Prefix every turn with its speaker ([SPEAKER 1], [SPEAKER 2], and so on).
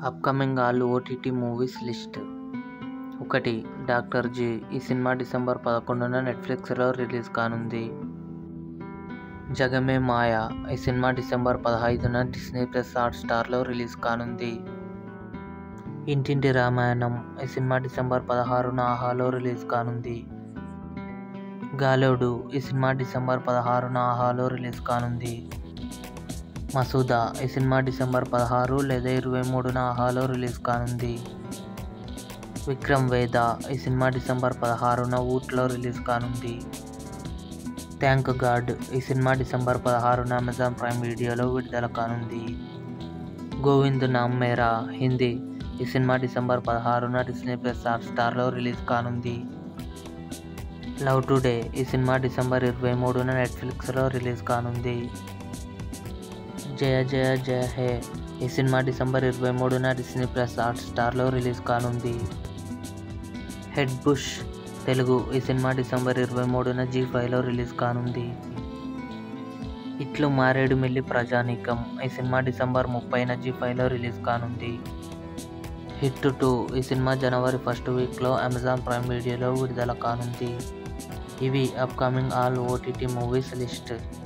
[SPEAKER 1] upcoming all OTT movies list ఒకటి doctor G ఈ సినిమా డిసెంబర్ పదకొండున నెట్ఫ్లిక్స్లో రిలీజ్ కానుంది జగమే మాయ ఈ సినిమా డిసెంబర్ పదహైదున డిస్నీ ప్లస్ హాట్ స్టార్లో రిలీజ్ కానుంది ఇంటింటి రామాయణం ఈ సినిమా డిసెంబర్ పదహారున ఆహాలో రిలీజ్ కానుంది గాలోడు ఈ సినిమా డిసెంబర్ పదహారున ఆహాలో రిలీజ్ కానుంది మసూదా ఈ సినిమా డిసెంబర్ పదహారు లేదా ఇరవై మూడున ఆహాలో రిలీజ్ కానుంది విక్రమ్ వేద ఈ సినిమా డిసెంబర్ పదహారున ఊట్లో రిలీజ్ కానుంది థ్యాంక్ గాడ్ ఈ సినిమా డిసెంబర్ పదహారున అమెజాన్ ప్రైమ్ వీడియోలో విడుదల కానుంది గోవింద్ నామ్ మేరా హిందీ ఈ సినిమా డిసెంబర్ పదహారున డిస్నీ ప్లస్ హాట్ స్టార్లో రిలీజ్ కానుంది లవ్ టుడే ఈ సినిమా డిసెంబర్ ఇరవై మూడున నెట్ఫ్లిక్స్లో రిలీజ్ కానుంది జయ జయ జయ హే ఈ సినిమా డిసెంబర్ ఇరవై మూడున డిస్నీ ప్లస్ హాట్ స్టార్లో రిలీజ్ కానుంది హెడ్ బుష్ తెలుగు ఈ సినిమా డిసెంబర్ ఇరవై మూడున జీ ఫైవ్లో రిలీజ్ కానుంది ఇట్లు మారేడుమిల్లి ప్రజానీకం ఈ సినిమా డిసెంబర్ ముప్పైన జీ ఫైవ్లో రిలీజ్ కానుంది హిట్ టూ ఈ సినిమా జనవరి ఫస్ట్ వీక్లో అమెజాన్ ప్రైమ్ వీడియోలో విడుదల కానుంది ఇవి upcoming all OTT movies list